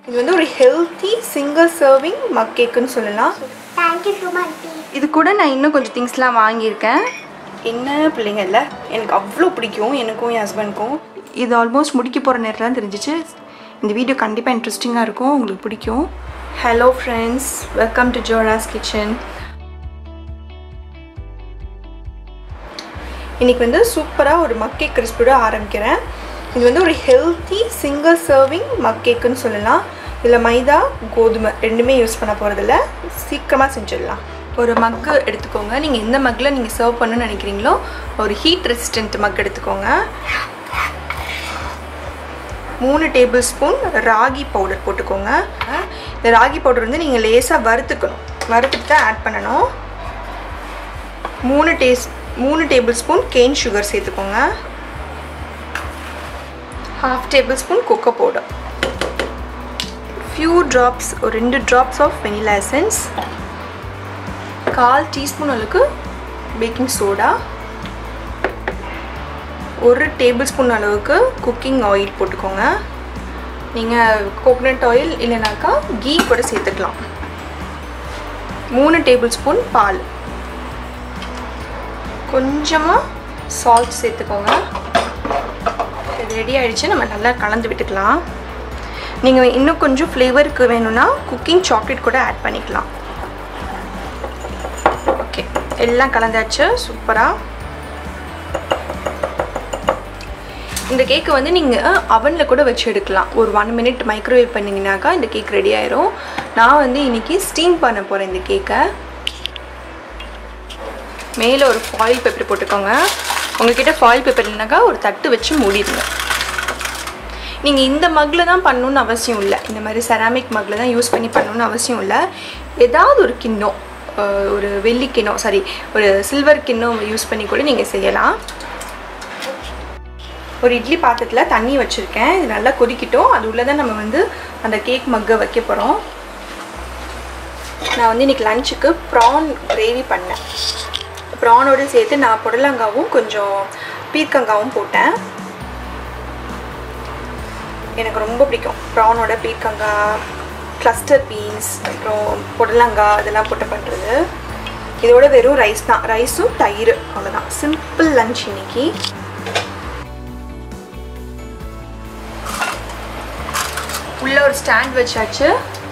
இது வந்து ஒரு ஹெல்த்தி சிங்கிள் சர்விங் மக் கேக்குன்னு சொல்லலாம் தேங்க்யூ சுமதி இது கூட நான் இன்னும் கொஞ்சம் திங்ஸ்லாம் வாங்கியிருக்கேன் என்ன பிள்ளைங்க இல்லை எனக்கு அவ்வளோ பிடிக்கும் எனக்கும் என் ஹஸ்பண்ட்க்கும் இது ஆல்மோஸ்ட் முடிக்க போகிற நேரத்தில் தான் தெரிஞ்சிச்சு இந்த வீடியோ கண்டிப்பாக இன்ட்ரெஸ்டிங்காக இருக்கும் உங்களுக்கு பிடிக்கும் hello friends welcome to Jora's kitchen இன்றைக்கி வந்து சூப்பராக ஒரு மக்கே கிறிஸ்பியோட ஆரம்பிக்கிறேன் இது வந்து ஒரு ஹெல்த்தி சிங்கிள் சர்விங் மக்கேக்குன்னு சொல்லலாம் இதில் மைதா கோதுமை ரெண்டுமே யூஸ் பண்ண போகிறதில்ல சீக்கிரமாக செஞ்சிடலாம் ஒரு மக்கு எடுத்துக்கோங்க நீங்கள் எந்த மக்கில் நீங்கள் சர்வ் பண்ணணும்னு நினைக்கிறீங்களோ ஒரு ஹீட் ரெசிஸ்டன்ட் மக் எடுத்துக்கோங்க மூணு டேபிள் ஸ்பூன் ராகி பவுடர் போட்டுக்கோங்க இந்த ராகி பவுடர் வந்து நீங்கள் லேசாக வறுத்துக்கணும் வறுத்துட்டு தான் ஆட் பண்ணணும் மூணு டேஸ் மூணு டேபிள் ஸ்பூன் கேன் சுகர் சேர்த்துக்கோங்க half tablespoon cocoa powder few drops ஒரு ரெண்டு ட்ராப்ஸ் ஆஃப் வெனிலா எசன்ஸ் கால் டீஸ்பூன் அளவுக்கு பேக்கிங் சோடா ஒரு டேபிள் ஸ்பூன் அளவுக்கு குக்கிங் ஆயில் போட்டுக்கோங்க நீங்கள் கோகனட் ஆயில் இல்லைனாக்கா கீ கூட சேர்த்துக்கலாம் மூணு டேபிள் ஸ்பூன் பால் கொஞ்சமாக சால்ட் சேர்த்துக்கோங்க ரெடி ஆகிடுச்சு நம்ம நல்லா கலந்து விட்டுக்கலாம் நீங்கள் இன்னும் கொஞ்சம் ஃப்ளேவருக்கு வேணும்னா குக்கிங் சாக்லேட் கூட ஆட் பண்ணிக்கலாம் ஓகே எல்லாம் கலந்தாச்சு சூப்பராக இந்த கேக்கு வந்து நீங்கள் அவனில் கூட வச்சு எடுக்கலாம் ஒரு ஒன் மினிட் மைக்ரோவேவ் பண்ணிங்கனாக்கா இந்த கேக் ரெடி ஆயிரும் நான் வந்து இன்றைக்கி ஸ்டீம் பண்ண போகிறேன் இந்த கேக்கை மேலே ஒரு ஃபாயில் பேப்பர் போட்டுக்கோங்க உங்ககிட்ட ஃபாயில் பேப்பர் இல்லைனாக்கா ஒரு தட்டு வச்சு மூடிடுங்க நீங்கள் இந்த மக்கில் தான் பண்ணணுன்னு அவசியம் இல்லை இந்த மாதிரி செராமிக் மக்கில் தான் யூஸ் பண்ணி பண்ணணுன்னு அவசியம் இல்லை ஏதாவது ஒரு கிண்ணம் அஹ், ஒரு வெள்ளி கிண்ணம் சாரி ஒரு சில்வர் கிண்ணம் யூஸ் பண்ணி கூட நீங்கள் செய்யலாம் ஒரு இட்லி பாத்திரத்தில் தண்ணி வச்சுருக்கேன் இது நல்லா கொதிக்கிட்டோம் அது உள்ளே தான் நம்ம வந்து அந்த கேக் மக்கை வைக்க போகிறோம் நான் வந்து இன்றைக்கி லஞ்சுக்கு ப்ரான் கிரேவி பண்ணேன் ப்ரானோடு சேர்த்து நான் புடலங்காவும் கொஞ்சம் பீர்க்கங்காவும் போட்டேன் எனக்கு ரொம்ப பிடிக்கும் ப்ரானோட பீர்க்கங்காய் கிளஸ்டர் பீன்ஸ் அப்புறம் புடலங்காய் இதெல்லாம் போட்டு பண்ணுறது இதோட வெறும் ரைஸ் தான் ரைஸும் தயிர் அவ்வளோதான் சிம்பிள் லஞ்ச் இன்னைக்கு உள்ள ஒரு ஸ்டாண்ட் வச்சாச்சு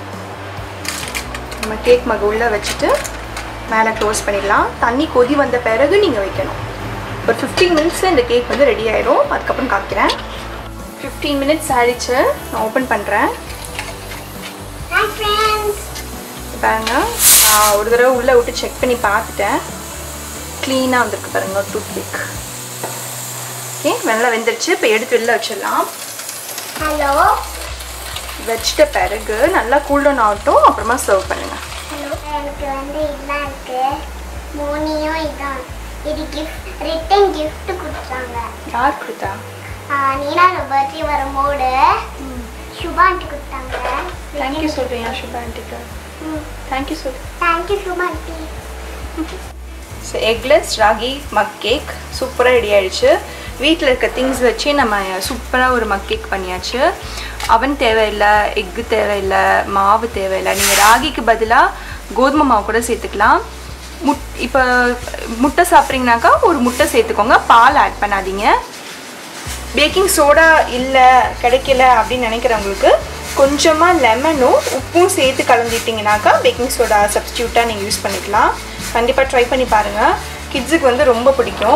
நம்ம கேக் மக உள்ளே வச்சுட்டு மேலே க்ளோஸ் பண்ணிடலாம் தண்ணி கொதி வந்த பிறகு நீங்கள் வைக்கணும் ஒரு ஃபிஃப்டீன் மினிட்ஸில் இந்த கேக் வந்து ரெடி ஆயிரும் அதுக்கப்புறம் காமிக்கிறேன் ஃபிஃப்டீன் மினிட்ஸ் ஆயிடுச்சு நான் ஓப்பன் பண்ணுறேன் ஹாய் ஃப்ரெண்ட்ஸ் பாருங்க நான் ஒரு தடவை உள்ளே விட்டு செக் பண்ணி பார்த்துட்டேன் க்ளீனாக வந்திருக்கு பாருங்க டூத் பிக் ஓகே நல்லா வெந்துருச்சு இப்போ எடுத்து வெளில வச்சிடலாம் ஹலோ வச்சிட்ட பிறகு நல்லா கூல்டவுன் ஆகட்டும் அப்புறமா சர்வ் பண்ணுங்கள் ஹலோ எனக்கு வந்து இதெல்லாம் இருக்கு மோனியும் இதான் இது கிஃப்ட் ரிட்டன் gift கொடுத்தாங்க யார் கொடுத்தா நீனாங்க பர்த்டே வரும்போது சுபாண்டி கொடுத்தாங்க தேங்க்யூ சொல்கிறேன் என் சுபா ஆண்டிக்கு தேங்க்யூ சொல் தேங்க்யூ சுபாண்டி so eggless ragi mug cake சூப்பராக ரெடி ஆயிடுச்சு வீட்டில் இருக்க திங்ஸ் வச்சு நம்ம சூப்பராக ஒரு மக் கேக் பண்ணியாச்சு அவன் தேவையில்லை எக்கு தேவையில்லை மாவு தேவையில்லை நீங்கள் ராகிக்கு பதிலாக கோதுமை மாவு கூட சேர்த்துக்கலாம் முட் இப்போ முட்டை சாப்பிட்றீங்கனாக்கா ஒரு முட்டை சேர்த்துக்கோங்க பால் ஆட் பண்ணாதீங்க பேக்கிங் சோடா இல்லை கிடைக்கல அப்படின்னு நினைக்கிறவங்களுக்கு கொஞ்சமாக லெமனும் உப்பும் சேர்த்து கலந்துட்டிங்கனாக்கா பேக்கிங் சோடா சப்ஸ்டியூட்டாக நீங்கள் யூஸ் பண்ணிக்கலாம் கண்டிப்பாக ட்ரை பண்ணி பாருங்கள் கிட்ஸுக்கு வந்து ரொம்ப பிடிக்கும்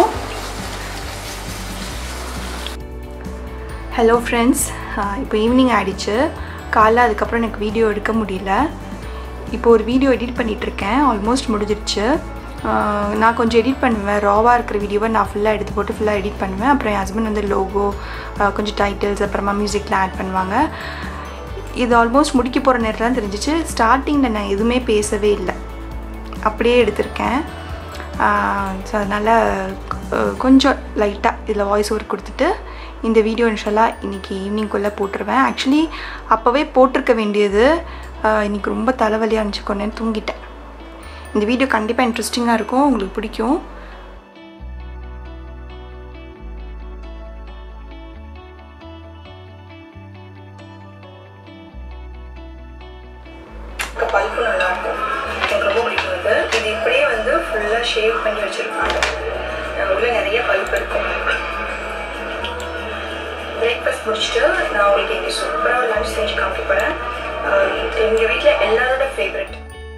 ஹலோ ஃப்ரெண்ட்ஸ் இப்போ ஈவினிங் ஆயிடுச்சு காலைல அதுக்கப்புறம் எனக்கு வீடியோ எடுக்க முடியல இப்போ ஒரு வீடியோ எடிட் பண்ணிகிட்ருக்கேன் ஆல்மோஸ்ட் முடிஞ்சிருச்சு ஆஹ் நான் கொஞ்சம் எடிட் பண்ணுவேன் ராவாக இருக்கிற வீடியோவை நான் ஃபுல்லாக எடுத்து போட்டு ஃபுல்லாக எடிட் பண்ணுவேன் அப்புறம் என் ஹஸ்பண்ட் வந்து லோகோ கொஞ்சம் டைட்டில்ஸ் அப்புறமா மியூசிக்லாம் ஆட் பண்ணுவாங்க இது ஆல்மோஸ்ட் முடிக்க போகிற நேரத்தில் தான் தெரிஞ்சிச்சு ஸ்டார்டிங்கில் நான் எதுவுமே பேசவே இல்லை அப்படியே எடுத்திருக்கேன் ஸோ அதனால் கொஞ்சம் லைட்டாக இதில் வாய்ஸ் ஓவர் கொடுத்துட்டு இந்த வீடியோ இன்ஷாலாக இன்றைக்கி ஈவினிங்குள்ளே போட்டுருவேன் ஆக்சுவலி அப்போவே போட்டிருக்க வேண்டியது ஆஹ் இன்னைக்கு ரொம்ப தலைவலியாக இருந்துச்சு கொஞ்ச நேரம் தூங்கிட்டேன் இந்த வீடியோ கண்டிப்பாக இன்ட்ரெஸ்டிங்காக இருக்கும் உங்களுக்கு பிடிக்கும் ஷேவ் பண்ணி வச்சுருப்பாங்க உள்ள நிறைய பல்ப் இருக்கும் பிரேக்ஃபாஸ்ட் முடிச்சுட்டு நான் உங்களுக்கு இங்கே சூப்பராக லஞ்ச் செஞ்சு காமிக்க போகிறேன் எங்கள் வீட்டில் எல்லாரோட ஃபேவரட்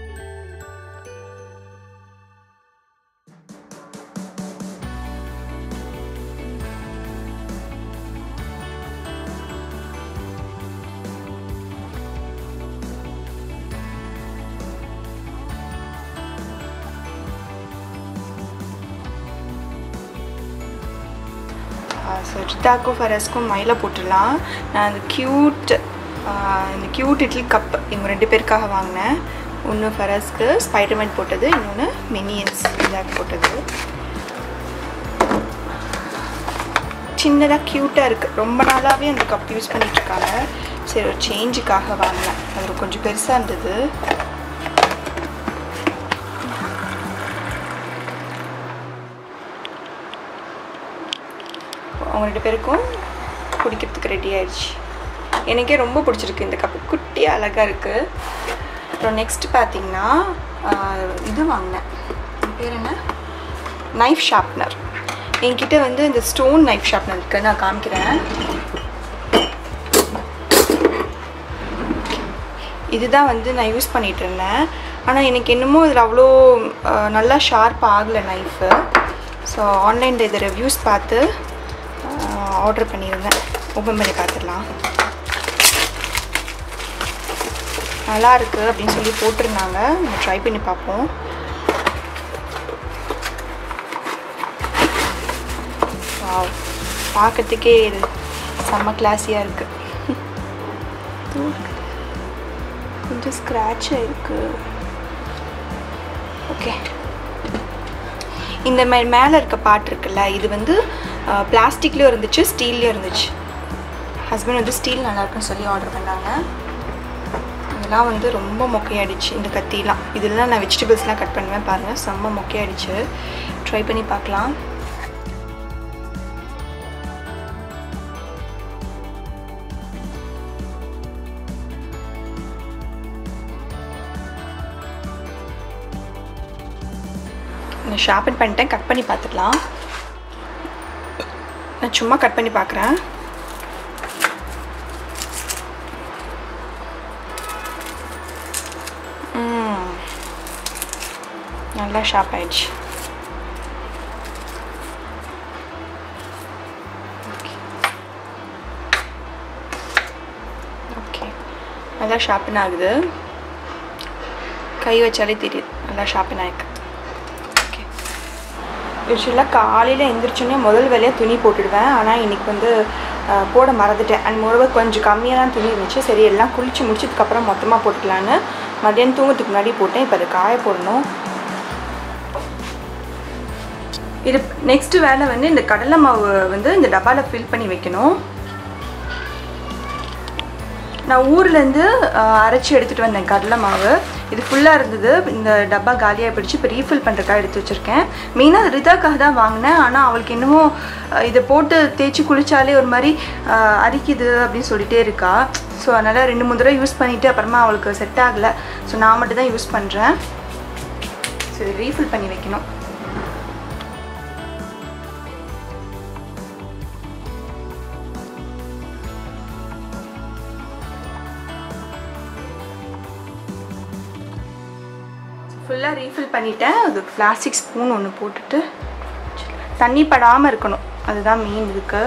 ஸோ ரித்தாக்கும் ஃபரஸ்க்கும் மயில போட்டுடலாம் நான் அந்த க்யூட் இந்த க்யூட் இட்லி கப் இவங்க ரெண்டு பேருக்காக வாங்கினேன் ஒன்று ஃபரஸ்க்கு ஸ்பைடர்மேன் போட்டது இன்னொன்று மினியன்ஸ் இதாக போட்டது சின்னதாக க்யூட்டாக இருக்குது ரொம்ப நாளாகவே அந்த கப் யூஸ் பண்ணிகிட்ருக்காங்க சரி ஒரு சேஞ்சுக்காக வாங்கினேன் அது கொஞ்சம் பெருசாக இருந்தது அவங்க ரெண்டு பேருக்கும் குடிக்கிறதுக்கு ரெடி ஆயிடுச்சு எனக்கே ரொம்ப பிடிச்சிருக்கு இந்த கப்பு குட்டியாக அழகாக இருக்குது அப்புறம் நெக்ஸ்ட் பார்த்தீங்கன்னா இது வாங்கினேன் இது பேர் என்ன நைஃப் ஷார்ப்னர் என்கிட்ட வந்து இந்த ஸ்டோன் நைஃப் ஷார்ப்னர் இருக்குது நான் காமிக்கிறேன் இதுதான் வந்து நான் யூஸ் பண்ணிகிட்டு இருந்தேன் ஆனால் எனக்கு என்னமோ இதில் அவ்வளோ நல்லா ஷார்ப் ஆகலை நைஃபு ஸோ ஆன்லைனில் இதை ரிவ்யூஸ் பார்த்து ஆர்டர் பண்ணியிருந்தேன் ஓப்பன் பண்ணி பார்த்துடலாம் நல்லா இருக்குது அப்படின்னு சொல்லி போட்டிருந்தாங்க நம்ம ட்ரை பண்ணி பார்ப்போம் வாவ் பார்க்கறதுக்கே இது செம்ம கிளாஸியாக இருக்குது கொஞ்சம் ஸ்க்ராட்சாக இருக்குது ஓகே இந்த மாதிரி மேலே இருக்க பாட்டு இருக்குல்ல இது வந்து பிளாஸ்டிக்லேயும் இருந்துச்சு ஸ்டீல்லையும் இருந்துச்சு ஹஸ்பண்ட் வந்து ஸ்டீல் நல்லா இருக்குன்னு சொல்லி ஆர்டர் பண்ணாங்க இதெல்லாம் வந்து ரொம்ப மொக்கையாயிடுச்சு இந்த கத்திலாம் இதெல்லாம் நான் வெஜிடபிள்ஸ்லாம் கட் பண்ணுவேன் பாருங்கள் செம்ம மொக்கையாயிடுச்சு ட்ரை பண்ணி பார்க்கலாம் நான் ஷார்பன் பண்ணிட்டேன் கட் பண்ணி பார்த்துக்கலாம் நான் சும்மா கட் பண்ணி பார்க்குறேன் நல்லா ஷார்ப் ஆயிடுச்சு ஓகே நல்லா ஷார்ப்பன் ஆகுது கை வச்சாலே தெரியுது நல்லா ஷார்ப்பன் ஆயிருக்கு ஓகே யூஸ்வலாக காலையில் எந்திரிச்சோன்னே முதல் வேலையாக துணி போட்டுடுவேன் ஆனால் இன்றைக்கி வந்து போட மறந்துட்டேன் அண்ட் மொழவை கொஞ்சம் கம்மியாக தான் துணி இருந்துச்சு சரி எல்லாம் குளித்து முடிச்சதுக்கப்புறம் மொத்தமாக போட்டுக்கலான்னு மதியானம் தூங்கத்துக்கு முன்னாடி போட்டேன் இப்போ அதை காய போடணும் இது நெக்ஸ்ட்டு வேலை வந்து இந்த கடலை மாவு வந்து இந்த டப்பாவில் ஃபில் பண்ணி வைக்கணும் நான் ஊர்லேருந்து அரைச்சி எடுத்துகிட்டு வந்தேன் கடலை மாவு இது ஃபுல்லாக இருந்தது இந்த டப்பா காலியாக போயிடுச்சு இப்போ ரீஃபில் பண்ணுறக்காக எடுத்து வச்சுருக்கேன் மெயினாக ரிதாக்காக தான் வாங்கினேன் ஆனால் அவளுக்கு என்னமோ இதை போட்டு தேய்ச்சி குளித்தாலே ஒரு மாதிரி அரிக்குது அப்படின்னு சொல்லிகிட்டே இருக்கா ஸோ அதனால் ரெண்டு மூணு தடவை யூஸ் பண்ணிவிட்டு அப்புறமா அவளுக்கு செட் ஆகலை ஸோ நான் மட்டும் தான் யூஸ் பண்ணுறேன் ஸோ இது ரீஃபில் பண்ணி வைக்கணும் ஃபுல்லாக ரீஃபில் பண்ணிட்டேன் அது பிளாஸ்டிக் ஸ்பூன் ஒன்று போட்டுட்டு தண்ணி படாமல் இருக்கணும் அதுதான் மெயின் இதுக்கு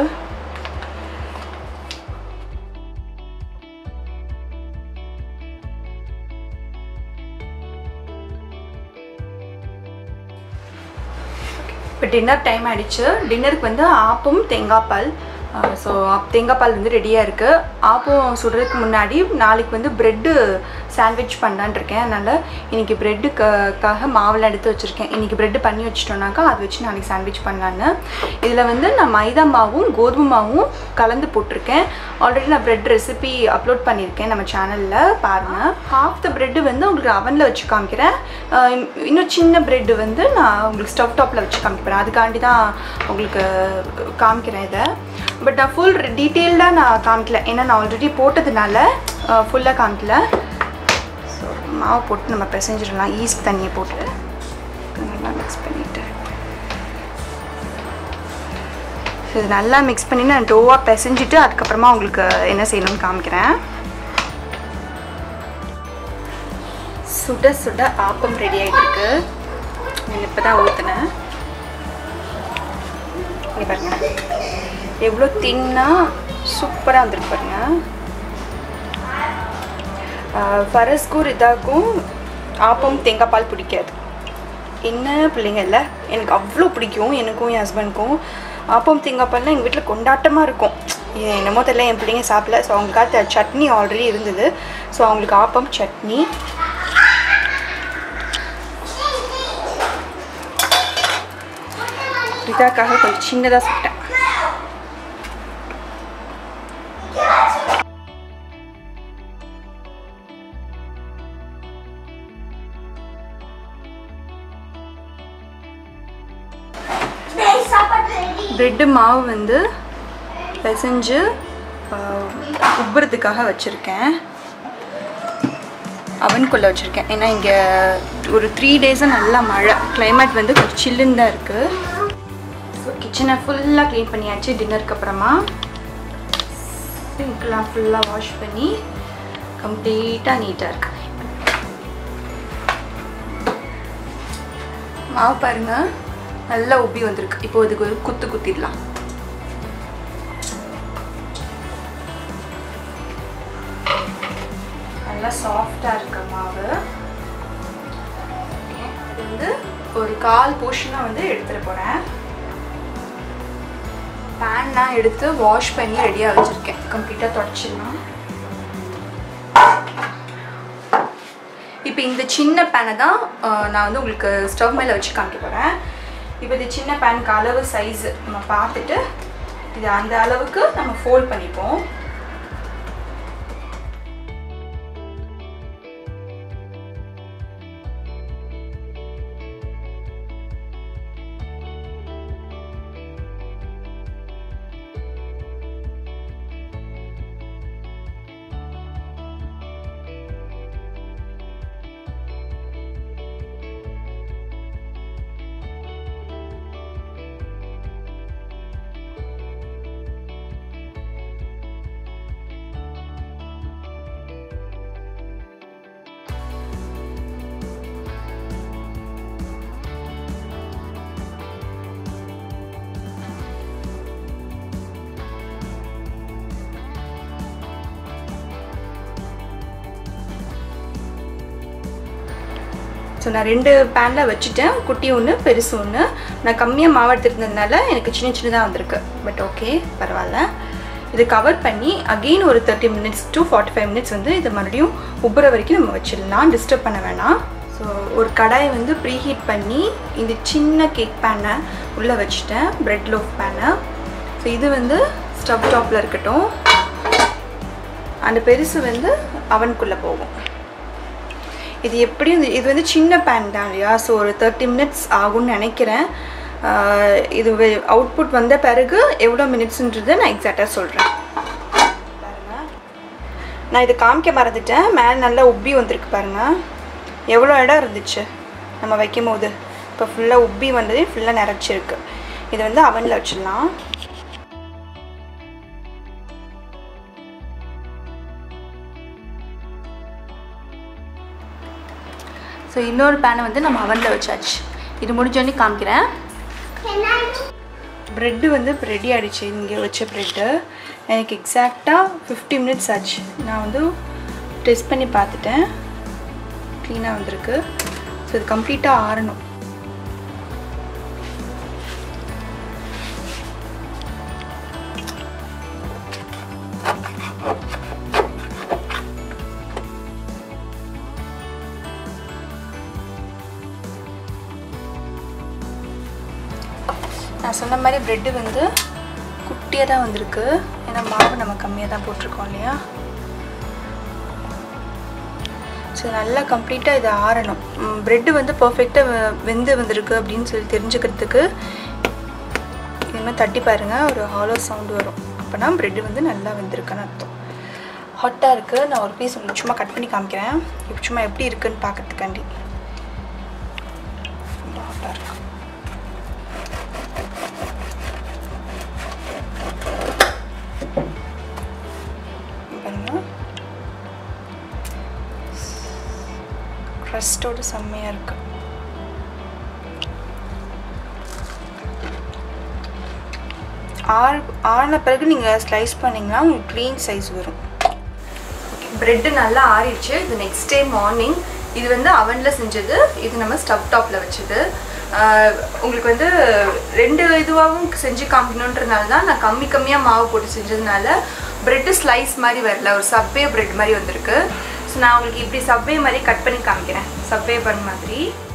இப்போ டின்னர் டைம் ஆயிடுச்சு டின்னருக்கு வந்து ஆப்பம் தேங்காய் பால் ஸோ தேங்காய் பால் வந்து ரெடியாக இருக்குது ஆப்பம் சுடுறதுக்கு முன்னாடி நாளைக்கு வந்து ப்ரெட்டு சாண்ட்விச் பண்ணலான் இருக்கேன் அதனால் இன்றைக்கி ப்ரெட்டுக்காக மாவில் எடுத்து வச்சுருக்கேன் இன்றைக்கி ப்ரெட்டு பண்ணி வச்சிட்டோம்னாக்கா அதை வச்சு நாளைக்கு சாண்ட்விச் பண்ணலான்னு இதில் வந்து நான் மைதா மாவும் கோதுமை மாவும் கலந்து போட்டிருக்கேன் ஆல்ரெடி நான் ப்ரெட் ரெசிபி அப்லோட் பண்ணியிருக்கேன் நம்ம சேனலில் பாருங்கள் ஹாஃப் த ப்ரெட்டு வந்து உங்களுக்கு அவனில் வச்சு காமிக்கிறேன் இன்னும் சின்ன ப்ரெட்டு வந்து நான் உங்களுக்கு ஸ்டவ் டாப்பில் வச்சு காமிக்கிறேன் அதுக்காண்டி தான் உங்களுக்கு காமிக்கிறேன் இதை பட் நான் ஃபுல் டீட்டெயில்டாக நான் காமிக்கல ஏன்னா நான் ஆல்ரெடி போட்டதுனால ஃபுல்லாக காமிக்கல ஸோ மாவு போட்டு நம்ம பிசைஞ்சிடலாம் ஈஸ்ட் தண்ணியை போட்டு நல்லா மிக்ஸ் பண்ணிவிட்டு ஸோ இது நல்லா மிக்ஸ் பண்ணி நான் டோவாக பிசைஞ்சிட்டு அதுக்கப்புறமா உங்களுக்கு என்ன செய்யணும்னு காமிக்கிறேன் சுட சுட ஆப்பம் ரெடி ஆகிட்டு இருக்கு நான் இப்போ தான் ஊற்றினேன் இங்கே பாருங்க எவ்வளோ தின்னாக சூப்பராக வந்திருக்கு பாருங்க ஃபரஸ்க்கும் ரிதாக்கும் ஆப்பம் தேங்காய் பால் பிடிக்காது என்ன பிள்ளைங்க இல்லை எனக்கு அவ்வளோ பிடிக்கும் எனக்கும் என் ஹஸ்பண்டுக்கும் ஆப்பம் தேங்காய் பால்லாம் எங்கள் வீட்டில் கொண்டாட்டமாக இருக்கும் இது என்னமோ தெரியல என் பிள்ளைங்க சாப்பிடல ஸோ அவங்களுக்காக சட்னி ஆல்ரெடி இருந்தது ஸோ அவங்களுக்கு ஆப்பம் சட்னி ரிதாக்காக கொஞ்சம் சின்னதாக சாப்பிட்டேன் சாப்பாடு ரெடி ப்ரெட்டு மாவு வந்து பிசைஞ்சு ஆஹ், உப்புறதுக்காக வச்சுருக்கேன் அவனுக்குள்ளே வச்சுருக்கேன் ஏன்னா இங்கே ஒரு த்ரீ டேஸாக நல்லா மழை climate வந்து கொஞ்சம் சில்லுன்னு தான் இருக்குது ஸோ கிச்சனை ஃபுல்லாக க்ளீன் பண்ணியாச்சு டின்னருக்கு அப்புறமா சிங்க்லாம் ஃபுல்லாக வாஷ் பண்ணி கம்ப்ளீட்டாக நீட்டாக இருக்கு மாவு பாருங்க நல்லா உப்பி வந்திருக்கு இப்போ இதுக்கு ஒரு குத்து குத்திடலாம் நல்லா சாஃப்டாக இருக்க மாவு Okay, இது வந்து ஒரு கால் போர்ஷனாக வந்து எடுத்துகிட்டு போகிறேன் பேன்லாம் எடுத்து வாஷ் பண்ணி ரெடியாக வச்சுருக்கேன் கம்ப்ளீட்டாக தொடச்சிடலாம் இப்போ இந்த சின்ன பேனை தான் அஹ், நான் வந்து உங்களுக்கு ஸ்டவ் மேலே வச்சு காமிக்க போகிறேன் இப்போ இந்த சின்ன பேனுக்கு அளவு சைஸ் நம்ம பார்த்துட்டு இது அந்த அளவுக்கு நம்ம ஃபோல்ட் பண்ணிப்போம் ஸோ நான் ரெண்டு பேனில் வச்சுட்டேன் குட்டி ஒன்று பெருசு ஒன்று நான் கம்மியாக மாவு எடுத்துருந்ததுனால எனக்கு சின்ன சின்னதாக வந்திருக்கு பட் ஓகே பரவாயில்ல இது கவர் பண்ணி அகெயின் ஒரு thirty minutes to forty five minutes வந்து இது மறுபடியும் உப்புற வரைக்கும் நம்ம வச்சிடலாம் டிஸ்டர்ப் பண்ண வேணாம் ஸோ ஒரு கடாயை வந்து ப்ரீஹீட் பண்ணி இந்த சின்ன கேக் பேனை உள்ளே வச்சுட்டேன் பிரெட் லோஃப் பேனை ஸோ இது வந்து ஸ்டவ் டாப்பில் இருக்கட்டும் அந்த பெருசு வந்து அவனுக்குள்ளே போகும் இது எப்படியும் இது- இது வந்து சின்ன பேன் தான் இல்லையா ஸோ ஒரு தேர்ட்டி மினிட்ஸ் ஆகும்னு நினைக்கிறேன் ஆஹ் இது அவுட்புட் வந்த பிறகு எவ்வளோ மினிட்ஸ்ன்றதை நான் எக்ஸாக்டாக சொல்கிறேன் பாருங்க நான் இது காமிக்க மறந்துட்டேன் மேலே நல்லா உப்பி வந்திருக்கு பாருங்க எவ்வளோ இடம் இருந்துச்சு நம்ம வைக்கும் போது இப்போ ஃபுல்லாக உப்பி வந்தது ஃபுல்லாக நிறச்சிருக்கு இது வந்து அவனில் வச்சிடலாம் ஸோ இன்னொரு பேனை வந்து நம்ம அவனில் வச்சாச்சு இது முடிஞ்சோடனே காமிக்கிறேன் ப்ரெட்டு வந்து இப்போ ரெடி ஆகிடுச்சு இங்கே வச்ச ப்ரெட்டு எனக்கு எக்ஸாக்டாக ஃபிஃப்டி மினிட்ஸ் ஆச்சு நான் வந்து டெஸ்ட் பண்ணி பார்த்துட்டேன் க்ளீனாக வந்திருக்கு ஸோ இது கம்ப்ளீட்டாக ஆறணும் நான் சொன்ன மாதிரி ப்ரெட்டு வந்து குட்டியாக தான் வந்திருக்கு ஏன்னா மாவு நம்ம கம்மியாக தான் போட்டிருக்கோம் இல்லையா ஸோ நல்லா கம்ப்ளீட்டாக இது ஆறணும் ப்ரெட்டு வந்து பர்ஃபெக்டாக வெந்து வந்திருக்கு அப்படின்னு சொல்லி தெரிஞ்சுக்கிறதுக்கு இது மாதிரி தட்டி பாருங்கள் ஒரு ஹாலோ சவுண்டு வரும் அப்போனா ப்ரெட்டு வந்து நல்லா வெந்திருக்குன்னு அர்த்தம் ஹாட்டாக இருக்குது நான் ஒரு பீஸ் உங்களுக்கு சும்மா கட் பண்ணி காமிக்கிறேன் இப்போ சும்மா எப்படி இருக்குன்னு பார்க்கறதுக்காண்டி பாருங்க பாருங்க க்ரஸ்டோட செம்மையாக இருக்கு ஆறு ஆறின பிறகு நீங்கள் ஸ்லைஸ் பண்ணிங்கன்னா உங்களுக்கு க்ளீன் சைஸ் வரும் ப்ரெட்டு நல்லா ஆறிடுச்சு இது நெக்ஸ்ட் டே மார்னிங் இது வந்து அவனில் செஞ்சது இது நம்ம ஸ்டவ் டாப்பில் வச்சது ஆஹ் உங்களுக்கு வந்து ரெண்டு இதுவாகவும் செஞ்சு காமிக்கணுன்றதுனால தான் நான் கம்மி கம்மியாக மாவு போட்டு செஞ்சதுனால ப்ரெட்டு ஸ்லைஸ் மாதிரி வரல ஒரு சப்வே ப்ரெட் மாதிரி வந்திருக்கு ஸோ நான் உங்களுக்கு இப்படி சப்வே மாதிரி கட் பண்ணி காமிக்கிறேன் சப்வே பன் மாதிரி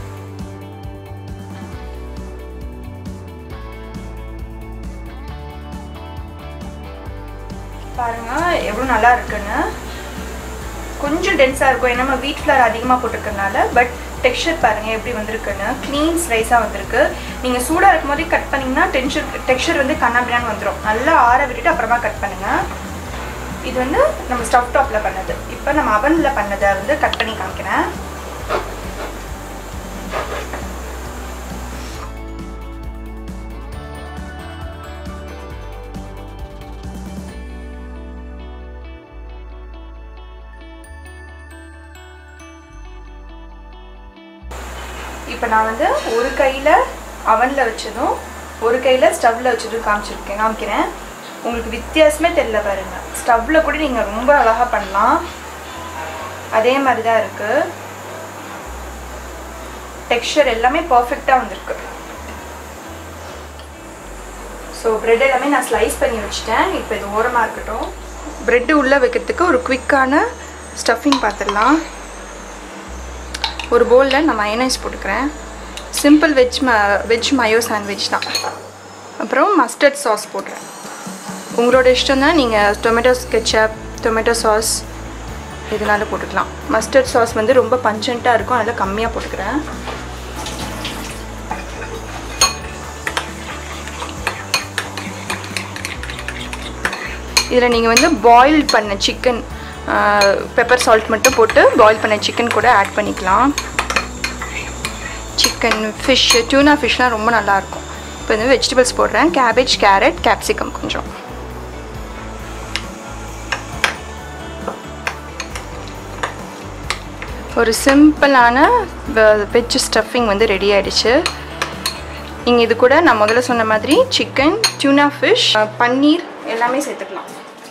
பாருங்க எவ்வளோ நல்லா இருக்குன்னு கொஞ்சம் டென்ஸாக இருக்கும் ஏன்னா நம்ம வீட் ஃப்ளவர் அதிகமாக போட்டிருக்கறனால பட் டெக்ஸ்சர் பாருங்கள் எப்படி வந்திருக்குன்னு க்ளீன் ஸ்லைஸாக வந்திருக்கு நீங்கள் சூடாக இருக்கும் போதே கட் பண்ணிங்கன்னா டென்ஷர் டெக்ஸ்சர் வந்து கண்ணாபிரான்னு வந்துடும் நல்லா ஆற விட்டுட்டு அப்புறமா கட் பண்ணுங்கள் இது வந்து நம்ம ஸ்டவ் டாப்பில் பண்ணது இப்போ நம்ம அவனில் பண்ணதை வந்து கட் பண்ணி காமிக்கிறேன் இப்போ நான் வந்து ஒரு கையில் அவனில் வச்சதும் ஒரு கையில் ஸ்டவ்வில் வச்சதும் காமிச்சிருக்கேன் காமிக்கிறேன் உங்களுக்கு வித்தியாசமே தெரியல பாருங்க ஸ்டவ்வில் கூட நீங்கள் ரொம்ப அழகாக பண்ணலாம் அதே மாதிரி தான் இருக்குது டெக்ஸ்சர் எல்லாமே பர்ஃபெக்டாக வந்திருக்கு ஸோ ப்ரெட் எல்லாமே நான் ஸ்லைஸ் பண்ணி வச்சுட்டேன் இப்போ இது ஓரமாக இருக்கட்டும் ப்ரெட்டு உள்ளே வைக்கிறதுக்கு ஒரு குவிக்கான ஸ்டஃபிங் பார்த்துடலாம் ஒரு பவுலில் நான் மயனைஸ் போட்டுக்கிறேன் சிம்பிள் வெஜ் ம வெஜ் மயோ சாண்ட்விச் தான் அப்புறம் மஸ்டர்ட் சாஸ் போடுறேன் உங்களோட இஷ்டம் தான் நீங்கள் டொமேட்டோ கெச்சப் டொமேட்டோ சாஸ் இதனால போட்டுக்கலாம் மஸ்டர்ட் சாஸ் வந்து ரொம்ப பஞ்சண்ட்டாக இருக்கும் அதனால் கம்மியாக போட்டுக்கிறேன் இதில் நீங்கள் வந்து பாயில் பண்ண சிக்கன் பெப்பர் சால்ட் மட்டும் போட்டு பாயில் பண்ண சிக்கன் கூட ஆட் பண்ணிக்கலாம் சிக்கன் ஃபிஷ் டியூனா ஃபிஷ்லாம் ரொம்ப நல்லாயிருக்கும் இப்போ வந்து வெஜிடபிள்ஸ் போடுறேன் கேபேஜ் கேரட் கேப்சிகம் கொஞ்சம் ஒரு சிம்பிளான வெஜ் ஸ்டஃபிங் வந்து ரெடி ஆயிடுச்சு நீங்கள் இது கூட நான் முதல்ல சொன்ன மாதிரி சிக்கன் டியூனா ஃபிஷ் பன்னீர் எல்லாமே சேர்த்துக்கலாம்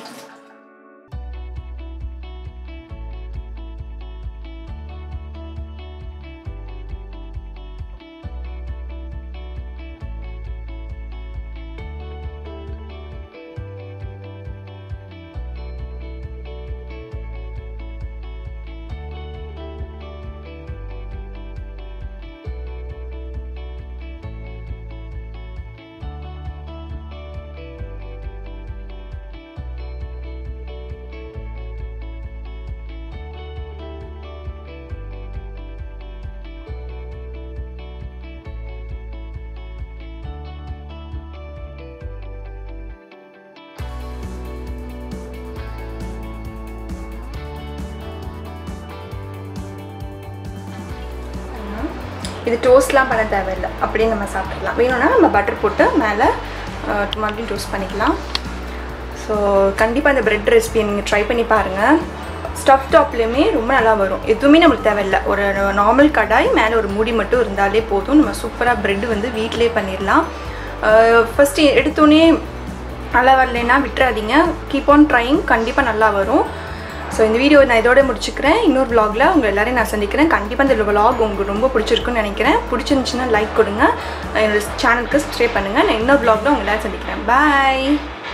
இது டோஸ்ட்லாம் பண்ண தேவையில்லை அப்படியே நம்ம சாப்பிட்றலாம் வேணும்னா நம்ம பட்டர் போட்டு மேலே மறுபடியும் டோஸ்ட் பண்ணிக்கலாம் ஸோ கண்டிப்பாக இந்த பிரெட் ரெசிபியை நீங்கள் ட்ரை பண்ணி பாருங்கள் ஸ்டஃப் டாப்லேயுமே ரொம்ப நல்லா வரும் எதுவுமே நம்மளுக்கு தேவையில்லை ஒரு நார்மல் கடாய் மேலே ஒரு மூடி மட்டும் இருந்தாலே போதும் நம்ம சூப்பராக பிரெட் வந்து வீட்டிலே பண்ணிடலாம் ஃபஸ்ட்டு எடுத்தோடனே நல்லா வரலைன்னா விட்டுறாதீங்க கீப் ஆன் ட்ரைங் கண்டிப்பாக நல்லா வரும் ஸோ இந்த வீடியோ நான் இதோட முடிச்சுக்கிறேன் இன்னொரு vlogல உங்கள் எல்லாரையும் நான் சந்திக்கிறேன் கண்டிப்பாக இந்த vlog உங்களுக்கு ரொம்ப பிடிச்சிருக்குன்னு நினைக்கிறேன் பிடிச்சிருந்துச்சுன்னா லைக் கொடுங்க என்னோட சேனலுக்கு சப்ஸ்கிரைப் பண்ணுங்கள் நான் இன்னொரு vlogல உங்கள் எல்லாரும் சந்திக்கிறேன் பாய்